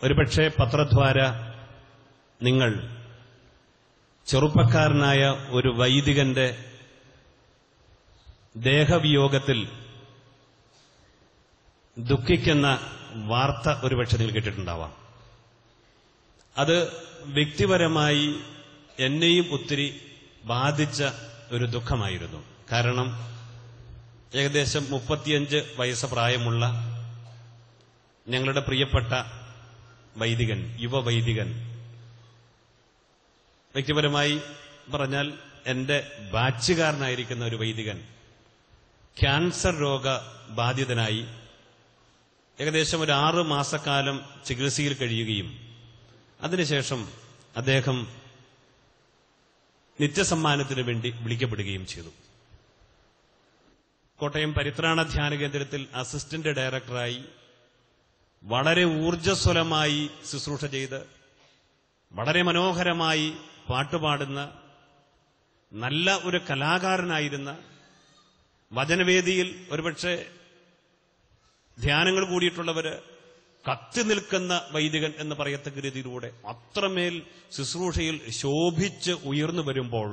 ഒരുപക്ഷെ പത്രദ്വാര നിങ്ങൾ ചെറുപ്പക്കാരനായ ഒരു വൈദികന്റെ ദേഹവിയോഗത്തിൽ ദുഃഖിക്കുന്ന വാർത്ത ഒരുപക്ഷെ നിങ്ങൾ കേട്ടിട്ടുണ്ടാവാം അത് വ്യക്തിപരമായി എന്നെയും ഒത്തിരി ബാധിച്ച ഒരു ദുഃഖമായിരുന്നു കാരണം ഏകദേശം മുപ്പത്തിയഞ്ച് വയസ്സ് പ്രായമുള്ള ഞങ്ങളുടെ പ്രിയപ്പെട്ട വൈദികൻ യുവവൈദികൻ വ്യക്തിപരമായി പറഞ്ഞാൽ എന്റെ ബാച്ചുകാരനായിരിക്കുന്ന ഒരു വൈദികൻ ക്യാൻസർ രോഗ ബാധിതനായി ഏകദേശം ഒരു ആറ് മാസക്കാലം ചികിത്സയിൽ കഴിയുകയും അതിനുശേഷം അദ്ദേഹം നിത്യസമ്മാനത്തിന് വേണ്ടി വിളിക്കപ്പെടുകയും ചെയ്തു കോട്ടയം പരിത്രാണ ധ്യാന കേന്ദ്രത്തിൽ അസിസ്റ്റന്റ് ഡയറക്ടറായി വളരെ ഊർജ്ജസ്വലമായി ശുശ്രൂഷ ചെയ്ത് വളരെ മനോഹരമായി പാട്ടുപാടുന്ന നല്ല ഒരു കലാകാരനായിരുന്ന വചനവേദിയിൽ ഒരുപക്ഷെ ധ്യാനങ്ങൾ കൂടിയിട്ടുള്ളവര് കത്തി നിൽക്കുന്ന വൈദികൻ എന്ന് പറയത്തക്ക രീതിയിലൂടെ അത്രമേൽ ശുശ്രൂഷയിൽ ശോഭിച്ച് ഉയർന്നു വരുമ്പോൾ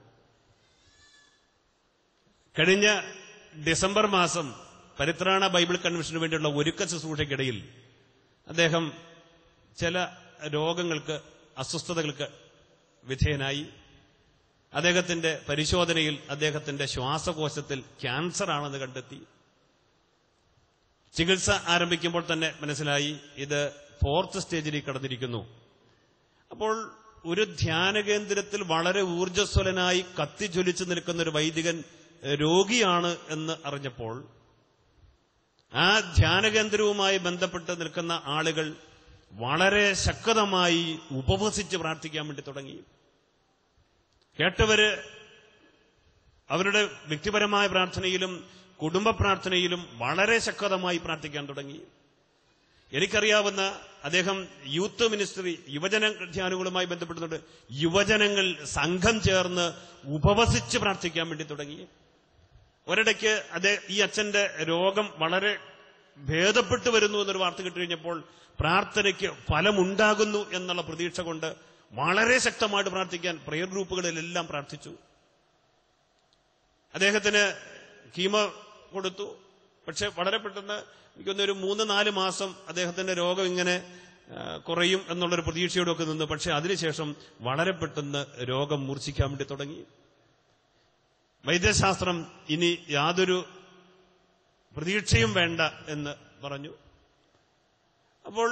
കഴിഞ്ഞ ഡിസംബർ മാസം പരിത്രാണ ബൈബിൾ കൺവെൻഷന് വേണ്ടിയുള്ള ഒരുക്ക ശുശ്രൂഷയ്ക്കിടയിൽ അദ്ദേഹം ചില രോഗങ്ങൾക്ക് അസ്വസ്ഥതകൾക്ക് വിധേയനായി അദ്ദേഹത്തിന്റെ പരിശോധനയിൽ അദ്ദേഹത്തിന്റെ ശ്വാസകോശത്തിൽ ക്യാൻസർ ആണെന്ന് കണ്ടെത്തി ചികിത്സ ആരംഭിക്കുമ്പോൾ തന്നെ മനസ്സിലായി ഇത് ഫോർത്ത് സ്റ്റേജിലേക്ക് കടന്നിരിക്കുന്നു അപ്പോൾ ഒരു ധ്യാന കേന്ദ്രത്തിൽ വളരെ ഊർജ്ജസ്വലനായി കത്തിജ്വലിച്ചു നിൽക്കുന്ന ഒരു വൈദികൻ എഹ്, രോഗിയാണ് എന്ന് അറിഞ്ഞപ്പോൾ ആ ധ്യാനകേന്ദ്രവുമായി ബന്ധപ്പെട്ട് നിൽക്കുന്ന ആളുകൾ വളരെ ശക്തമായി ഉപവസിച്ച് പ്രാർത്ഥിക്കാൻ വേണ്ടി തുടങ്ങി കേട്ടവര് അവരുടെ വ്യക്തിപരമായ പ്രാർത്ഥനയിലും കുടുംബ പ്രാർത്ഥനയിലും വളരെ ശക്തമായി പ്രാർത്ഥിക്കാൻ തുടങ്ങി എനിക്കറിയാവുന്ന അദ്ദേഹം യൂത്ത് മിനിസ്ട്രി യുവജന ധ്യാനങ്ങളുമായി ബന്ധപ്പെടുന്നുണ്ട് യുവജനങ്ങൾ സംഘം ചേർന്ന് ഉപവസിച്ച് പ്രാർത്ഥിക്കാൻ വേണ്ടി തുടങ്ങി ഒരിടയ്ക്ക് അതേ ഈ അച്ഛന്റെ രോഗം വളരെ ഭേദപ്പെട്ടു വരുന്നു എന്നൊരു വാർത്ത കിട്ടിക്കഴിഞ്ഞപ്പോൾ പ്രാർത്ഥനയ്ക്ക് ഫലമുണ്ടാകുന്നു എന്നുള്ള പ്രതീക്ഷ കൊണ്ട് വളരെ ശക്തമായിട്ട് പ്രാർത്ഥിക്കാൻ പ്രയർ ഗ്രൂപ്പുകളിലെല്ലാം പ്രാർത്ഥിച്ചു അദ്ദേഹത്തിന് കീമോ കൊടുത്തു പക്ഷെ വളരെ പെട്ടെന്ന് എനിക്കൊന്നൊരു മൂന്ന് നാല് മാസം അദ്ദേഹത്തിന്റെ രോഗം ഇങ്ങനെ ആ, കുറയും എന്നുള്ളൊരു പ്രതീക്ഷയോടൊക്കെ നിന്നു പക്ഷെ അതിനുശേഷം വളരെ പെട്ടെന്ന് രോഗം മൂർച്ഛിക്കാൻ വേണ്ടി തുടങ്ങി വൈദ്യശാസ്ത്രം ഇനി യാതൊരു പ്രതീക്ഷയും വേണ്ട എന്ന് പറഞ്ഞു അപ്പോൾ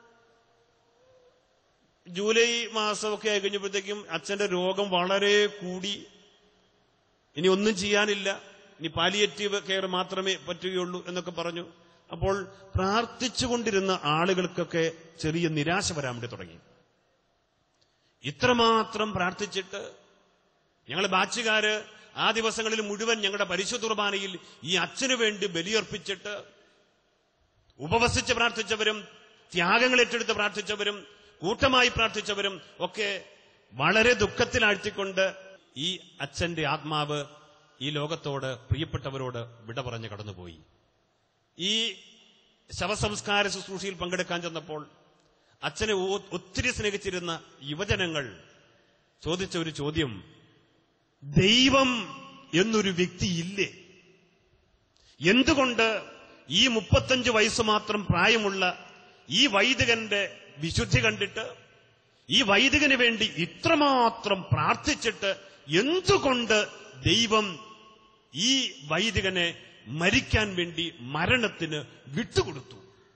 ജൂലൈ മാസമൊക്കെ ആയി കഴിഞ്ഞപ്പോഴത്തേക്കും അച്ഛന്റെ രോഗം വളരെ കൂടി ഇനി ഒന്നും ചെയ്യാനില്ല ഇനി പാലിയേറ്റീവ് കെയർ മാത്രമേ പറ്റുകയുള്ളൂ എന്നൊക്കെ പറഞ്ഞു അപ്പോൾ പ്രാർത്ഥിച്ചുകൊണ്ടിരുന്ന ആളുകൾക്കൊക്കെ ചെറിയ നിരാശ വരാൻ വേണ്ടി തുടങ്ങി ഇത്രമാത്രം പ്രാർത്ഥിച്ചിട്ട് ഞങ്ങൾ ബാച്ചുകാര് ആ ദിവസങ്ങളിൽ മുഴുവൻ ഞങ്ങളുടെ പരിശുദ്ധ കുർബാനയിൽ ഈ അച്ഛനു വേണ്ടി ബലിയർപ്പിച്ചിട്ട് ഉപവസിച്ച് പ്രാർത്ഥിച്ചവരും ത്യാഗങ്ങൾ ഏറ്റെടുത്ത് പ്രാർത്ഥിച്ചവരും കൂട്ടമായി പ്രാർത്ഥിച്ചവരും ഒക്കെ വളരെ ദുഃഖത്തിലാഴ്ത്തിക്കൊണ്ട് ഈ അച്ഛന്റെ ആത്മാവ് ഈ ലോകത്തോട് പ്രിയപ്പെട്ടവരോട് വിട പറഞ്ഞ് കടന്നുപോയി ഈ ശവസംസ്കാര ശുശ്രൂഷയിൽ പങ്കെടുക്കാൻ ചെന്നപ്പോൾ അച്ഛനെ ഒ- ഒത്തിരി സ്നേഹിച്ചിരുന്ന യുവജനങ്ങൾ ചോദിച്ച ഒരു ചോദ്യം ദൈവം എന്നൊരു വ്യക്തി ഇല്ലേ എന്തുകൊണ്ട് ഈ മുപ്പത്തഞ്ച് വയസ്സ് മാത്രം പ്രായമുള്ള ഈ വൈദികന്റെ വിശുദ്ധി കണ്ടിട്ട് ഈ വൈദികന് വേണ്ടി ഇത്രമാത്രം പ്രാർത്ഥിച്ചിട്ട് എന്തുകൊണ്ട് ദൈവം ഈ വൈദികനെ മരിക്കാൻ വേണ്ടി മരണത്തിന് വിട്ടുകൊടുത്തു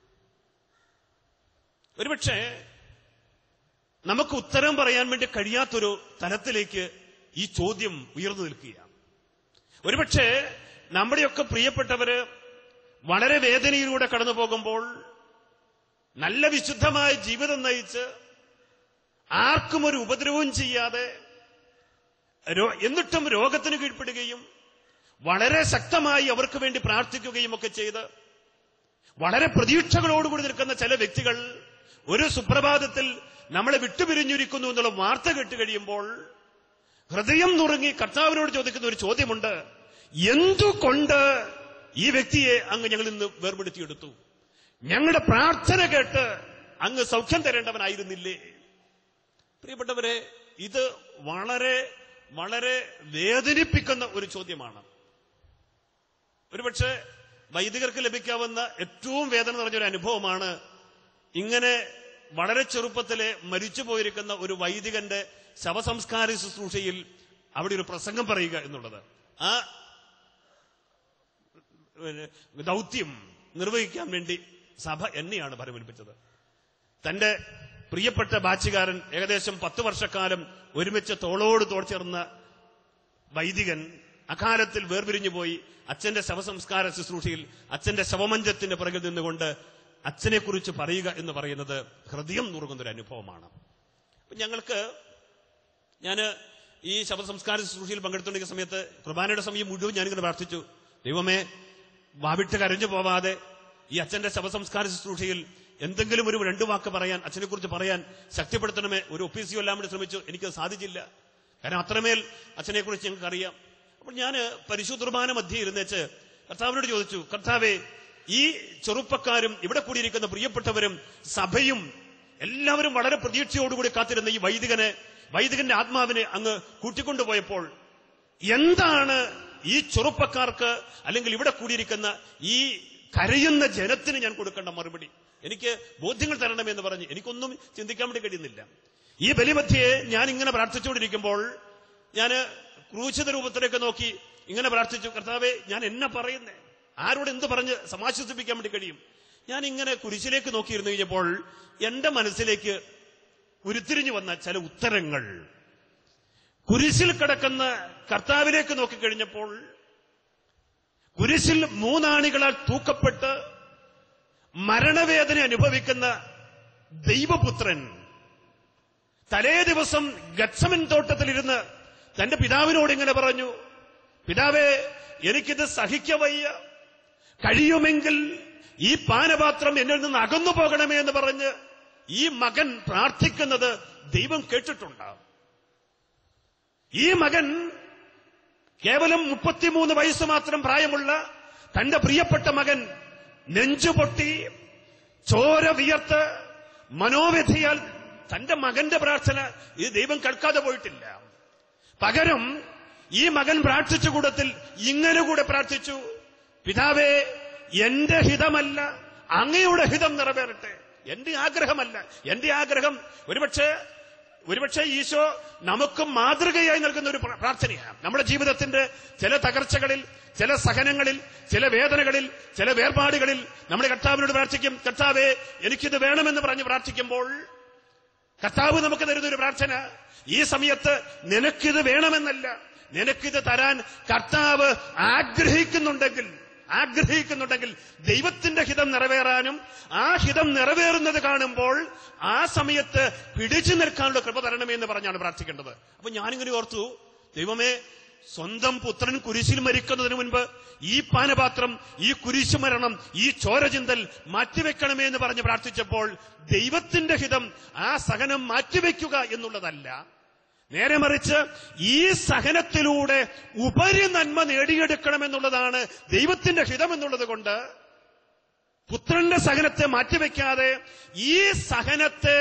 ഒരുപക്ഷെ നമുക്ക് ഉത്തരം പറയാൻ വേണ്ടി കഴിയാത്തൊരു തലത്തിലേക്ക് ഈ ചോദ്യം ഉയർന്നു നിൽക്കുകയാണ് ഒരുപക്ഷെ നമ്മുടെയൊക്കെ പ്രിയപ്പെട്ടവര് വളരെ വേദനയിലൂടെ കടന്നു പോകുമ്പോൾ നല്ല വിശുദ്ധമായ ജീവിതം നയിച്ച് ആർക്കും ഒരു ഉപദ്രവവും ചെയ്യാതെ രോ- എന്നിട്ടും രോഗത്തിന് കീഴ്പ്പെടുകയും വളരെ ശക്തമായി അവർക്ക് വേണ്ടി പ്രാർത്ഥിക്കുകയും ഒക്കെ ചെയ്ത് വളരെ പ്രതീക്ഷകളോടുകൂടി നിൽക്കുന്ന ചില വ്യക്തികൾ ഒരു സുപ്രഭാതത്തിൽ നമ്മളെ വിട്ടുപിരിഞ്ഞിരിക്കുന്നു എന്നുള്ള വാർത്ത കേട്ട് കഴിയുമ്പോൾ ഹൃദയം നുറുങ്ങി കർത്താവിനോട് ചോദിക്കുന്ന ഒരു ചോദ്യമുണ്ട് എന്തുകൊണ്ട് ഈ വ്യക്തിയെ അങ്ങ് ഞങ്ങളിൽ നിന്ന് വേർപെടുത്തിയെടുത്തു ഞങ്ങളുടെ പ്രാർത്ഥന കേട്ട് അങ്ങ് സൗഖ്യം തരേണ്ടവനായിരുന്നില്ലേ പ്രിയപ്പെട്ടവരെ ഇത് വളരെ വളരെ വേദനിപ്പിക്കുന്ന ഒരു ചോദ്യമാണ് ഒരുപക്ഷെ വൈദികർക്ക് ലഭിക്കാവുന്ന ഏറ്റവും വേദന നിറഞ്ഞൊരു അനുഭവമാണ് ഇങ്ങനെ വളരെ ചെറുപ്പത്തിലെ മരിച്ചുപോയിരിക്കുന്ന ഒരു വൈദികന്റെ ശവസംസ്കാര ശുശ്രൂഷയിൽ അവിടെ ഒരു പ്രസംഗം പറയുക എന്നുള്ളത് ആ പിന്നെ ദൗത്യം നിർവഹിക്കാൻ വേണ്ടി സഭ എന്നെയാണ് ഫലമേൽപ്പിച്ചത് തന്റെ പ്രിയപ്പെട്ട ബാച്ചുകാരൻ ഏകദേശം പത്ത് വർഷക്കാലം ഒരുമിച്ച് തോളോട് തോൾ ചേർന്ന വൈദികൻ അകാലത്തിൽ വേർപിരിഞ്ഞു പോയി അച്ഛന്റെ ശവസംസ്കാര ശുശ്രൂഷയിൽ അച്ഛന്റെ ശവമഞ്ചത്തിന്റെ പിറകിൽ നിന്നുകൊണ്ട് അച്ഛനെക്കുറിച്ച് പറയുക എന്ന് പറയുന്നത് ഹൃദയം നുറുങ്ങുന്ന ഒരു അനുഭവമാണ് അപ്പൊ ഞങ്ങൾക്ക് ഞാന് ഈ ശവസംസ്കാര ശുശ്രൂഷയിൽ പങ്കെടുത്തുകൊണ്ടിരിക്കുന്ന സമയത്ത് കുർബാനയുടെ സമയം മുഴുവൻ ഞാനിങ്ങനെ പ്രാർത്ഥിച്ചു ദൈവമേ വാവിട്ട് കരഞ്ഞു പോവാതെ ഈ അച്ഛന്റെ ശവസംസ്കാര ശുശ്രൂഷയിൽ എന്തെങ്കിലും ഒരു രണ്ടു വാക്ക് പറയാൻ അച്ഛനെ കുറിച്ച് പറയാൻ ശക്തിപ്പെടുത്തണമേ ഒരു ഒപ്പീസിയോ എല്ലാം വേണ്ടി ശ്രമിച്ചു എനിക്ക് സാധിച്ചില്ല കാരണം അത്രമേൽ അച്ഛനെ കുറിച്ച് ഞങ്ങൾക്ക് അറിയാം അപ്പോൾ ഞാൻ പരിശുദ്ധ കുർബാന മധ്യേ ഇരുന്നേച്ച് കർത്താവിനോട് ചോദിച്ചു കർത്താവെ ഈ ചെറുപ്പക്കാരും ഇവിടെ കൂടിയിരിക്കുന്ന പ്രിയപ്പെട്ടവരും സഭയും എല്ലാവരും വളരെ പ്രതീക്ഷയോടുകൂടി കാത്തിരുന്ന ഈ വൈദികനെ വൈദികന്റെ ആത്മാവിനെ അങ്ങ് കൂട്ടിക്കൊണ്ടുപോയപ്പോൾ എന്താണ് ഈ ചെറുപ്പക്കാർക്ക് അല്ലെങ്കിൽ ഇവിടെ കൂടിയിരിക്കുന്ന ഈ കരയുന്ന ജനത്തിന് ഞാൻ കൊടുക്കേണ്ട മറുപടി എനിക്ക് ബോധ്യങ്ങൾ തരണമെന്ന് പറഞ്ഞ് എനിക്കൊന്നും ചിന്തിക്കാൻ വേണ്ടി കഴിയുന്നില്ല ഈ ബലിമധ്യയെ ഞാൻ ഇങ്ങനെ പ്രാർത്ഥിച്ചുകൊണ്ടിരിക്കുമ്പോൾ ഞാൻ ക്രൂശിത രൂപത്തിലേക്ക് നോക്കി ഇങ്ങനെ പ്രാർത്ഥിച്ചു കർത്താവെ ഞാൻ എന്നെ പറയുന്നേ ആരോട് എന്ത് പറഞ്ഞ് സമാശ്വസിപ്പിക്കാൻ വേണ്ടി കഴിയും ഞാൻ ഇങ്ങനെ കുരിശിലേക്ക് നോക്കിയിരുന്നു കഴിഞ്ഞപ്പോൾ എന്റെ മനസ്സിലേക്ക് ഉരുത്തിരിഞ്ഞു വന്ന ചില ഉത്തരങ്ങൾ കുരിശിൽ കിടക്കുന്ന കർത്താവിലേക്ക് നോക്കിക്കഴിഞ്ഞപ്പോൾ കുരിശിൽ മൂന്നാണികളാൽ തൂക്കപ്പെട്ട് മരണവേദന അനുഭവിക്കുന്ന ദൈവപുത്രൻ തലേ ദിവസം ഗച്ഛമൻ തോട്ടത്തിലിരുന്ന് തന്റെ പിതാവിനോട് ഇങ്ങനെ പറഞ്ഞു പിതാവേ എനിക്കിത് സഹിക്കവയ്യ കഴിയുമെങ്കിൽ ഈ പാനപാത്രം എന്നിൽ നിന്ന് അകന്നു പോകണമേ എന്ന് പറഞ്ഞ് ഈ മകൻ പ്രാർത്ഥിക്കുന്നത് ദൈവം കേട്ടിട്ടുണ്ട് ഈ മകൻ കേവലം മുപ്പത്തിമൂന്ന് വയസ്സ് മാത്രം പ്രായമുള്ള തന്റെ പ്രിയപ്പെട്ട മകൻ നെഞ്ചുപൊട്ടി ചോര വിയർത്ത് മനോവ്യഥയാൽ തന്റെ മകന്റെ പ്രാർത്ഥന ഇത് ദൈവം കേൾക്കാതെ പോയിട്ടില്ല പകരം ഈ മകൻ പ്രാർത്ഥിച്ച കൂടത്തിൽ ഇങ്ങനെ കൂടെ പ്രാർത്ഥിച്ചു പിതാവേ എന്റെ ഹിതമല്ല അങ്ങയുടെ ഹിതം നിറവേറട്ടെ എന്റെ ആഗ്രഹമല്ല എന്റെ ആഗ്രഹം ഒരുപക്ഷെ ഒരുപക്ഷെ ഈശോ നമുക്ക് മാതൃകയായി നൽകുന്ന ഒരു പ്ര- പ്രാർത്ഥനയാണ് നമ്മുടെ ജീവിതത്തിന്റെ ചില തകർച്ചകളിൽ ചില സഹനങ്ങളിൽ ചില വേദനകളിൽ ചില വേർപാടുകളിൽ നമ്മുടെ കർത്താവിനോട് പ്രാർത്ഥിക്കും കർത്താവേ എനിക്കിത് വേണമെന്ന് പറഞ്ഞ് പ്രാർത്ഥിക്കുമ്പോൾ കർത്താവ് നമുക്ക് തരുന്ന ഒരു പ്രാർത്ഥന ഈ സമയത്ത് നിനക്കിത് വേണമെന്നല്ല നിനക്കിത് തരാൻ കർത്താവ് ആഗ്രഹിക്കുന്നുണ്ടെങ്കിൽ ആഗ്രഹിക്കുന്നുണ്ടെങ്കിൽ ദൈവത്തിന്റെ ഹിതം നിറവേറാനും ആ ഹിതം നിറവേറുന്നത് കാണുമ്പോൾ ആ സമയത്ത് പിടിച്ചു നിൽക്കാനുള്ള കൃപ തരണമേ എന്ന് പറഞ്ഞാണ് പ്രാർത്ഥിക്കേണ്ടത് അപ്പൊ ഞാനിങ്ങനെ ഓർത്തു ദൈവമേ സ്വന്തം പുത്രൻ കുരിശിൽ മരിക്കുന്നതിന് മുൻപ് ഈ പാനപാത്രം ഈ കുരിശു മരണം ഈ ചോരചിന്തൽ മാറ്റിവെക്കണമേ എന്ന് പറഞ്ഞ് പ്രാർത്ഥിച്ചപ്പോൾ ദൈവത്തിന്റെ ഹിതം ആ സഹനം മാറ്റിവെക്കുക എന്നുള്ളതല്ല നേരെ മറിച്ച് ഈ സഹനത്തിലൂടെ ഉപരി നന്മ നേടിയെടുക്കണമെന്നുള്ളതാണ് ദൈവത്തിന്റെ ഹിതം എന്നുള്ളത് കൊണ്ട് പുത്രന്റെ സഹനത്തെ മാറ്റിവെക്കാതെ ഈ സഹനത്തെ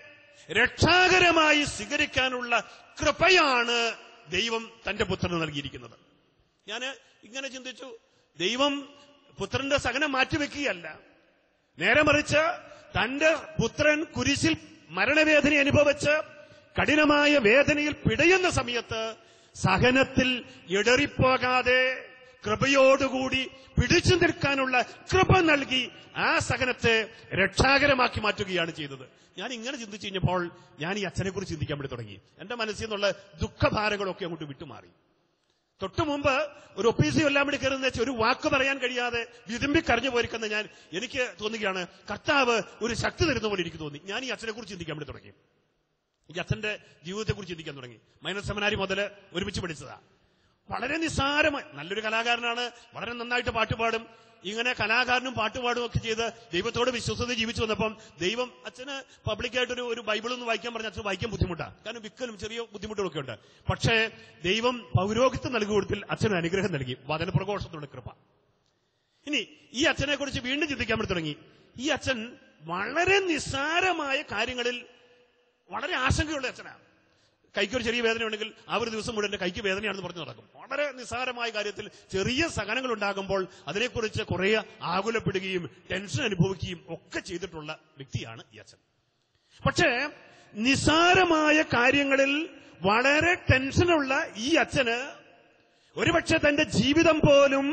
രക്ഷാകരമായി സ്വീകരിക്കാനുള്ള കൃപയാണ് ദൈവം തന്റെ പുത്രന് നൽകിയിരിക്കുന്നത് ഞാൻ ഇങ്ങനെ ചിന്തിച്ചു ദൈവം പുത്രന്റെ സഹനം മാറ്റിവെക്കുകയല്ല നേരെ മറിച്ച് തന്റെ പുത്രൻ കുരിശിൽ മരണവേദന അനുഭവിച്ച് കഠിനമായ വേദനയിൽ പിടയുന്ന സമയത്ത് സഹനത്തിൽ ഇടറിപ്പോകാതെ കൃപയോടുകൂടി പിടിച്ചു നിൽക്കാനുള്ള കൃപ നൽകി ആ സഹനത്തെ രക്ഷാകരമാക്കി മാറ്റുകയാണ് ചെയ്തത് ഞാൻ ഇങ്ങനെ ചിന്തിച്ചു കഴിഞ്ഞപ്പോൾ ഞാൻ ഈ അച്ഛനെ കുറിച്ച് ചിന്തിക്കാൻ വേണ്ടി തുടങ്ങി എന്റെ മനസ്സിൽ നിന്നുള്ള ദുഃഖഭാരങ്ങളൊക്കെ അങ്ങോട്ട് വിട്ടുമാറി തൊട്ടു മുമ്പ് ഒരു ഒപ്പീസിയോ എല്ലാം കൂടി കയറുന്ന വെച്ച് ഒരു വാക്ക് പറയാൻ കഴിയാതെ വിതുമ്പി കരഞ്ഞു പോയിരിക്കുന്ന ഞാൻ എനിക്ക് തോന്നുകയാണ് കർത്താവ് ഒരു ശക്തി തരുന്ന പോലെ എനിക്ക് തോന്നി ഞാൻ ഈ അച്ഛനെ കുറിച്ച് ചിന്തിക്കാൻ വേണ്ടി തുടങ്ങി ഈ അച്ഛന്റെ ജീവിതത്തെക്കുറിച്ച് ചിന്തിക്കാൻ തുടങ്ങി മൈനസ് സെമിനാരി മുതൽ ഒരുമിച്ച് പഠിച്ചതാ വളരെ നിസ്സാരമായി നല്ലൊരു കലാകാരനാണ് വളരെ നന്നായിട്ട് പാട്ട് പാടും ഇങ്ങനെ കലാകാരനും പാട്ടുപാടും ഒക്കെ ചെയ്ത് ദൈവത്തോട് വിശ്വസത ജീവിച്ചു വന്നപ്പം ദൈവം അച്ഛന് പബ്ലിക്കായിട്ടൊരു ഒരു ബൈബിളൊന്നും വായിക്കാൻ പറഞ്ഞ അച്ഛന് വായിക്കാൻ ബുദ്ധിമുട്ടാണ് കാരണം വിക്കലും ചെറിയ ബുദ്ധിമുട്ടുകളൊക്കെ ഉണ്ട് പക്ഷേ ദൈവം പൗരോഹിത്യം നൽകി കൊടുത്തിൽ അച്ഛന് അനുഗ്രഹം നൽകി വചനപ്രഘോഷത്തോടെ കൃപ ഇനി ഈ അച്ഛനെ കുറിച്ച് വീണ്ടും ചിന്തിക്കാൻ വേണ്ടി തുടങ്ങി ഈ അച്ഛൻ വളരെ നിസ്സാരമായ കാര്യങ്ങളിൽ വളരെ ആശങ്കയുള്ള അച്ഛനാണ് കൈക്കൊരു ചെറിയ വേദന ഉണ്ടെങ്കിൽ ആ ഒരു ദിവസം മുഴുവൻ എന്റെ കൈക്ക് വേദനയാണെന്ന് പറഞ്ഞു നടക്കും വളരെ നിസ്സാരമായ കാര്യത്തിൽ ചെറിയ സഹനങ്ങൾ ഉണ്ടാകുമ്പോൾ അതിനെക്കുറിച്ച് കുറെ ആകുലപ്പെടുകയും ടെൻഷൻ അനുഭവിക്കുകയും ഒക്കെ ചെയ്തിട്ടുള്ള വ്യക്തിയാണ് ഈ അച്ഛൻ പക്ഷേ നിസ്സാരമായ കാര്യങ്ങളിൽ വളരെ ടെൻഷനുള്ള ഈ അച്ഛന് ഒരുപക്ഷെ തന്റെ ജീവിതം പോലും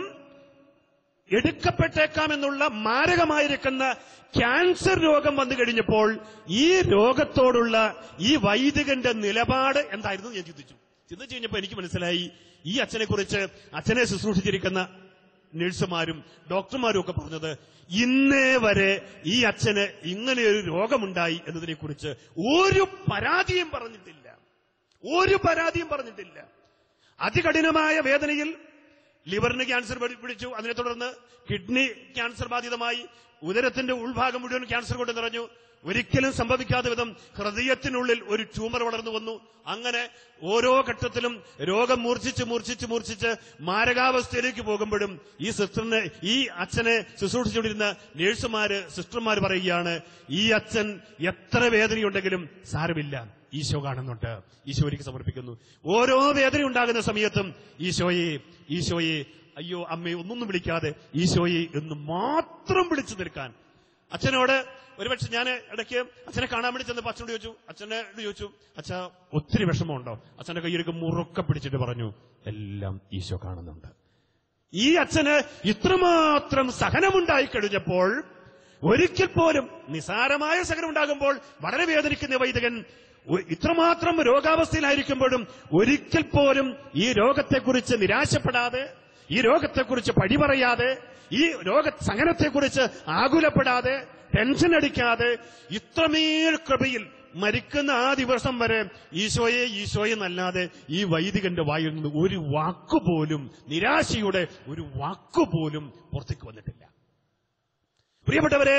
എടുക്കപ്പെട്ടേക്കാമെന്നുള്ള മാരകമായിരിക്കുന്ന ക്യാൻസർ രോഗം വന്നു കഴിഞ്ഞപ്പോൾ ഈ രോഗത്തോടുള്ള ഈ വൈദികന്റെ നിലപാട് എന്തായിരുന്നു എന്ന് ഞാൻ ചിന്തിച്ചു ചിന്തിച്ചു കഴിഞ്ഞപ്പോൾ എനിക്ക് മനസ്സിലായി ഈ അച്ഛനെ കുറിച്ച് അച്ഛനെ ശുശ്രൂഷിച്ചിരിക്കുന്ന നഴ്സുമാരും ഡോക്ടർമാരും ഒക്കെ പറഞ്ഞത് ഇന്നേ വരെ ഈ അച്ഛന് ഇങ്ങനെയൊരു രോഗമുണ്ടായി എന്നതിനെ കുറിച്ച് ഒരു പരാതിയും പറഞ്ഞിട്ടില്ല ഒരു പരാതിയും പറഞ്ഞിട്ടില്ല അതികഠിനമായ വേദനയിൽ ലിവറിന് ക്യാൻസർ പിടി- പിടിച്ചു അതിനെ തുടർന്ന് കിഡ്നി ക്യാൻസർ ബാധിതമായി ഉദരത്തിന്റെ ഉൾഭാഗം മുഴുവൻ ക്യാൻസർ കൊണ്ട് നിറഞ്ഞു ഒരിക്കലും സംഭവിക്കാത്ത വിധം ഹൃദയത്തിനുള്ളിൽ ഒരു ട്യൂമർ വളർന്നു വന്നു അങ്ങനെ ഓരോ ഘട്ടത്തിലും രോഗം മൂർച്ഛിച്ച് മൂർച്ഛിച്ച് മൂർച്ഛിച്ച് മാരകാവസ്ഥയിലേക്ക് പോകുമ്പോഴും ഈ സിസ്റ്ററിനെ ഈ അച്ഛനെ ശുശ്രൂഷിച്ചുകൊണ്ടിരുന്ന നേഴ്സുമാര് സിസ്റ്റർമാര് പറയുകയാണ് ഈ അച്ഛൻ എത്ര വേദനയുണ്ടെങ്കിലും സാരമില്ല ഈശോ കാണുന്നുണ്ട് ഈശോയ്ക്ക് സമർപ്പിക്കുന്നു ഓരോ വേദന ഉണ്ടാകുന്ന സമയത്തും ഈശോയെ ഈശോയെ അയ്യോ അമ്മയെ ഒന്നൊന്നും വിളിക്കാതെ ഈശോയെ എന്ന് മാത്രം വിളിച്ചു നിൽക്കാൻ അച്ഛനോട് ഒരുപക്ഷെ ഞാൻ ഇടയ്ക്ക് അച്ഛനെ കാണാൻ വേണ്ടി ചെന്നപ്പോൾ അച്ഛനോട് ചോദിച്ചു അച്ഛനെ ചോദിച്ചു അച്ഛ ഒത്തിരി വിഷമമുണ്ടോ അച്ഛന്റെ കയ്യിലേക്ക് മുറുക്കെ പിടിച്ചിട്ട് പറഞ്ഞു എല്ലാം ഈശോ കാണുന്നുണ്ട് ഈ അച്ഛന് ഇത്രമാത്രം സഹനമുണ്ടായി കഴിഞ്ഞപ്പോൾ ഒരിക്കൽ പോലും നിസാരമായ സഹനം ഉണ്ടാകുമ്പോൾ വളരെ വേദനിക്കുന്ന വൈദികൻ ഒ- ഇത്രമാത്രം രോഗാവസ്ഥയിലായിരിക്കുമ്പോഴും ഒരിക്കൽ പോലും ഈ രോഗത്തെക്കുറിച്ച് നിരാശപ്പെടാതെ ഈ രോഗത്തെക്കുറിച്ച് പഴി പറയാതെ ഈ രോഗ സഹനത്തെക്കുറിച്ച് ആകുലപ്പെടാതെ ടെൻഷൻ അടിക്കാതെ ഇത്രമേൽ കൃപയിൽ മരിക്കുന്ന ആ ദിവസം വരെ ഈശോയെ ഈശോയെ എന്നല്ലാതെ ഈ വൈദികന്റെ വായിൽ നിന്ന് ഒരു വാക്കുപോലും നിരാശയുടെ ഒരു വാക്കുപോലും പുറത്തേക്ക് വന്നിട്ടില്ല പ്രിയപ്പെട്ടവരെ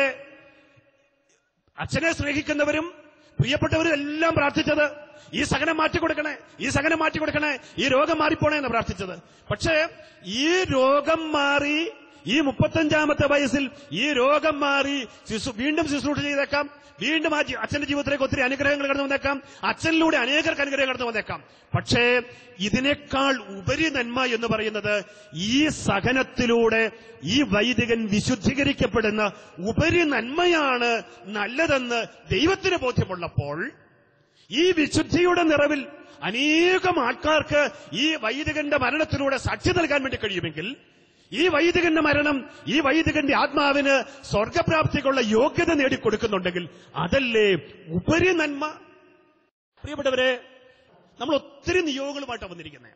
അച്ഛനെ സ്നേഹിക്കുന്നവരും പ്രിയപ്പെട്ടവരും എല്ലാം പ്രാർത്ഥിച്ചത് ഈ സഹനം മാറ്റിക്കൊടുക്കണേ ഈ സഹനം മാറ്റിക്കൊടുക്കണേ ഈ രോഗം മാറിപ്പോണേ എന്ന് പ്രാർത്ഥിച്ചത് പക്ഷേ ഈ രോഗം മാറി ഈ മുപ്പത്തഞ്ചാമത്തെ വയസ്സിൽ ഈ രോഗം മാറി ശിശു വീണ്ടും ശുശ്രൂഷ ചെയ്തേക്കാം വീണ്ടും ആ ജി- അച്ഛന്റെ ജീവിതത്തിലേക്ക് ഒത്തിരി അനുഗ്രഹങ്ങൾ കടന്നു വന്നേക്കാം അച്ഛനിലൂടെ അനേകർക്ക് അനുഗ്രഹം കടന്നു വന്നേക്കാം പക്ഷേ ഇതിനേക്കാൾ ഉപരി നന്മ എന്ന് പറയുന്നത് ഈ സഹനത്തിലൂടെ ഈ വൈദികൻ വിശുദ്ധീകരിക്കപ്പെടുന്ന ഉപരി നന്മയാണ് നല്ലതെന്ന് ദൈവത്തിന് ബോധ്യമുള്ളപ്പോൾ ഈ വിശുദ്ധിയുടെ നിറവിൽ അനേകം ആൾക്കാർക്ക് ഈ വൈദികന്റെ മരണത്തിലൂടെ സാക്ഷി നൽകാൻ വേണ്ടി കഴിയുമെങ്കിൽ ഈ വൈദികന്റെ മരണം ഈ വൈദികന്റെ ആത്മാവിന് സ്വർഗപ്രാപ്തിക്കുള്ള യോഗ്യത നേടിക്കൊടുക്കുന്നുണ്ടെങ്കിൽ അതല്ലേ ഉപരി നന്മ പ്രിയപ്പെട്ടവരെ നമ്മൾ ഒത്തിരി നിയോഗങ്ങളുമായിട്ടാണ് വന്നിരിക്കുന്നത്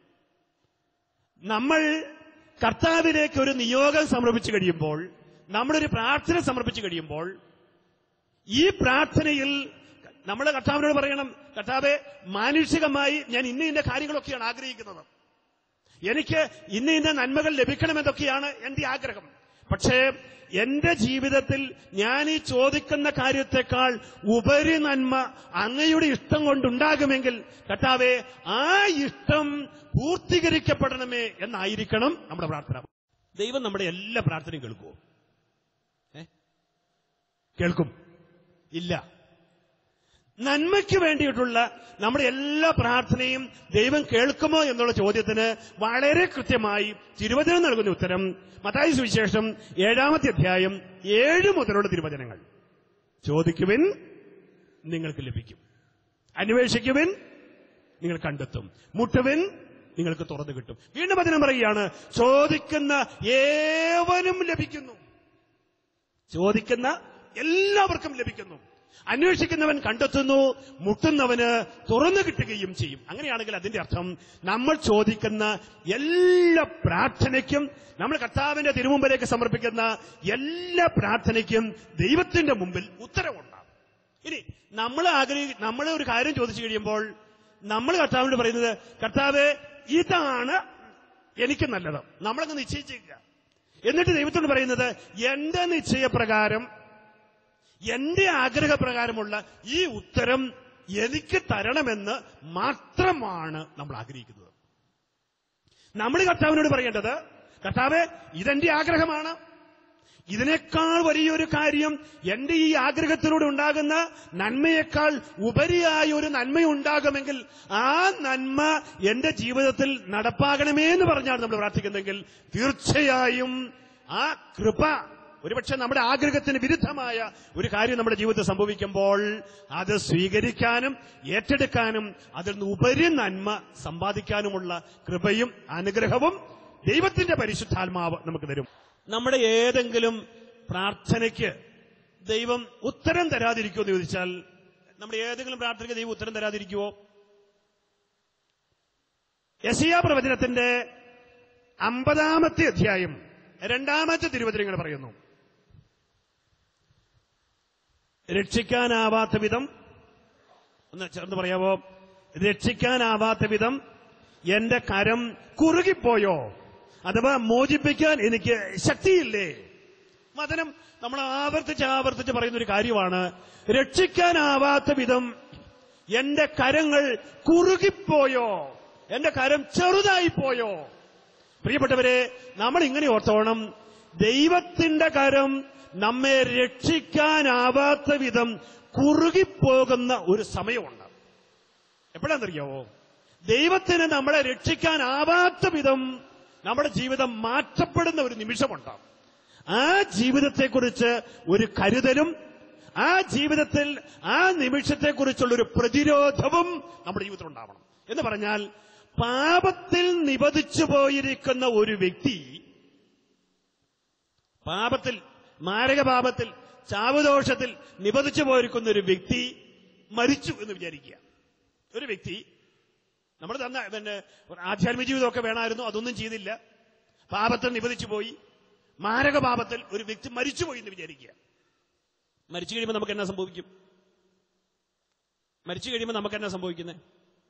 നമ്മൾ കർത്താവിലേക്ക് ഒരു നിയോഗം സമർപ്പിച്ചു കഴിയുമ്പോൾ നമ്മളൊരു പ്രാർത്ഥന സമർപ്പിച്ചു കഴിയുമ്പോൾ ഈ പ്രാർത്ഥനയിൽ നമ്മൾ കർത്താവിനോട് പറയണം കർത്താവെ മാനുഷികമായി ഞാൻ ഇന്ന ഇന്ന കാര്യങ്ങളൊക്കെയാണ് ആഗ്രഹിക്കുന്നത് എനിക്ക് ഇന്ന ഇന്ന നന്മകൾ ലഭിക്കണമെന്നൊക്കെയാണ് എന്റെ ആഗ്രഹം പക്ഷേ എന്റെ ജീവിതത്തിൽ ഞാൻ ഈ ചോദിക്കുന്ന കാര്യത്തെക്കാൾ ഉപരി നന്മ അങ്ങയുടെ ഇഷ്ടം കൊണ്ടുണ്ടാകുമെങ്കിൽ കർത്താവെ ആ ഇഷ്ടം പൂർത്തീകരിക്കപ്പെടണമേ എന്നായിരിക്കണം നമ്മുടെ പ്രാർത്ഥന ദൈവം നമ്മുടെ എല്ലാ പ്രാർത്ഥനയും കേൾക്കുമോ ഏ? കേൾക്കും ഇല്ല നന്മയ്ക്ക് വേണ്ടിയിട്ടുള്ള നമ്മുടെ എല്ലാ പ്രാർത്ഥനയും ദൈവം കേൾക്കുമോ എന്നുള്ള ചോദ്യത്തിന് വളരെ കൃത്യമായി തിരുവചനം നൽകുന്ന ഉത്തരം മതായി സുവിശേഷം ഏഴാമത്തെ അധ്യായം ഏഴ് മുതലുള്ള തിരുവചനങ്ങൾ ചോദിക്കുവിൻ നിങ്ങൾക്ക് ലഭിക്കും അന്വേഷിക്കുവിൻ നിങ്ങൾ കണ്ടെത്തും മുട്ടുവിൻ നിങ്ങൾക്ക് തുറന്നു കിട്ടും വീണ്ടും വചനം പറയുകയാണ് ചോദിക്കുന്ന ഏവനും ലഭിക്കുന്നു ചോദിക്കുന്ന എല്ലാവർക്കും ലഭിക്കുന്നു അന്വേഷിക്കുന്നവൻ കണ്ടെത്തുന്നു മുട്ടുന്നവന് തുറന്നു കിട്ടുകയും ചെയ്യും അങ്ങനെയാണെങ്കിൽ അതിന്റെ അർത്ഥം നമ്മൾ ചോദിക്കുന്ന എല്ലാ പ്രാർത്ഥനയ്ക്കും നമ്മൾ കർത്താവിന്റെ തിരുമുമ്പിലേക്ക് സമർപ്പിക്കുന്ന എല്ലാ പ്രാർത്ഥനയ്ക്കും ദൈവത്തിന്റെ മുമ്പിൽ ഉത്തരവുണ്ടാകും ഇനി നമ്മൾ ആഗ്രഹി നമ്മൾ ഒരു കാര്യം ചോദിച്ചു കഴിയുമ്പോൾ നമ്മൾ കർത്താവിനോട് പറയുന്നത് കർത്താവ് ഇതാണ് എനിക്ക് നല്ലത് നമ്മളങ്ങ് നിശ്ചയിച്ചിരിക്കുക എന്നിട്ട് ദൈവത്തോട് പറയുന്നത് എന്റെ നിശ്ചയപ്രകാരം എന്റെ ആഗ്രഹപ്രകാരമുള്ള ഈ ഉത്തരം എനിക്ക് തരണമെന്ന് മാത്രമാണ് നമ്മൾ ആഗ്രഹിക്കുന്നത് നമ്മൾ കർത്താവിനോട് പറയേണ്ടത് കർത്താവ് ഇതെന്റെ ആഗ്രഹമാണ് ഇതിനേക്കാൾ വലിയൊരു കാര്യം എന്റെ ഈ ആഗ്രഹത്തിലൂടെ ഉണ്ടാകുന്ന നന്മയേക്കാൾ ഉപരിയായ ഒരു നന്മ ഉണ്ടാകുമെങ്കിൽ ആ നന്മ എന്റെ ജീവിതത്തിൽ നടപ്പാകണമേ എന്ന് പറഞ്ഞാണ് നമ്മൾ പ്രാർത്ഥിക്കുന്നതെങ്കിൽ തീർച്ചയായും ആ കൃപ ഒരുപക്ഷെ നമ്മുടെ ആഗ്രഹത്തിന് വിരുദ്ധമായ ഒരു കാര്യം നമ്മുടെ ജീവിതത്തിൽ സംഭവിക്കുമ്പോൾ അത് സ്വീകരിക്കാനും ഏറ്റെടുക്കാനും അതിൽ നിന്ന് ഉപരി നന്മ സമ്പാദിക്കാനുമുള്ള കൃപയും അനുഗ്രഹവും ദൈവത്തിന്റെ പരിശുദ്ധാത്മാവ് നമുക്ക് തരും നമ്മുടെ ഏതെങ്കിലും പ്രാർത്ഥനയ്ക്ക് ദൈവം ഉത്തരം തരാതിരിക്കുമോ എന്ന് ചോദിച്ചാൽ നമ്മുടെ ഏതെങ്കിലും പ്രാർത്ഥനയ്ക്ക് ദൈവം ഉത്തരം തരാതിരിക്കുമോ യസിയ പ്രവചനത്തിന്റെ അമ്പതാമത്തെ അധ്യായം രണ്ടാമത്തെ തിരുവചനം ഇങ്ങനെ പറയുന്നു രക്ഷിക്കാനാവാത്ത വിധം ഒന്ന് ചേർന്ന് പറയാവോ രക്ഷിക്കാനാവാത്ത വിധം എന്റെ കരം കുറുകിപ്പോയോ അഥവാ മോചിപ്പിക്കാൻ എനിക്ക് ശക്തിയില്ലേ വചനം നമ്മൾ ആവർത്തിച്ച് ആവർത്തിച്ച് പറയുന്ന ഒരു കാര്യമാണ് രക്ഷിക്കാനാവാത്ത വിധം എന്റെ കരങ്ങൾ കുറുകിപ്പോയോ എന്റെ കരം ചെറുതായി പോയോ പ്രിയപ്പെട്ടവരെ നമ്മൾ ഇങ്ങനെ ഓർത്തോണം ദൈവത്തിന്റെ കരം നമ്മെ രക്ഷിക്കാനാവാത്ത വിധം കുറുകിപ്പോകുന്ന ഒരു സമയമുണ്ട് എപ്പോഴാണെന്നറിയാവോ ദൈവത്തിന് നമ്മളെ രക്ഷിക്കാനാവാത്ത വിധം നമ്മുടെ ജീവിതം മാറ്റപ്പെടുന്ന ഒരു നിമിഷമുണ്ട് ആ ജീവിതത്തെക്കുറിച്ച് ഒരു കരുതലും ആ ജീവിതത്തിൽ ആ നിമിഷത്തെക്കുറിച്ചുള്ള ഒരു പ്രതിരോധവും നമ്മുടെ ജീവിതത്തിൽ ഉണ്ടാവണം എന്ന് പറഞ്ഞാൽ പാപത്തിൽ നിബദിച്ചു പോയിരിക്കുന്ന ഒരു വ്യക്തി പാപത്തിൽ മാരക പാപത്തിൽ ചാവുദോഷത്തിൽ നിബദിച്ചു പോയിരിക്കുന്ന ഒരു വ്യക്തി മരിച്ചു എന്ന് വിചാരിക്കുക ഒരു വ്യക്തി നമ്മൾ തന്ന പിന്നെ ആധ്യാത്മിക ജീവിതമൊക്കെ വേണമായിരുന്നു അതൊന്നും ചെയ്തില്ല പാപത്തിൽ നിബദിച്ചു പോയി മാരക പാപത്തിൽ ഒരു വ്യക്തി മരിച്ചുപോയി എന്ന് വിചാരിക്കുക മരിച്ചു കഴിയുമ്പോൾ നമുക്ക് എന്നാ സംഭവിക്കും മരിച്ചു കഴിയുമ്പോൾ നമുക്ക് എന്നാ സംഭവിക്കുന്നത്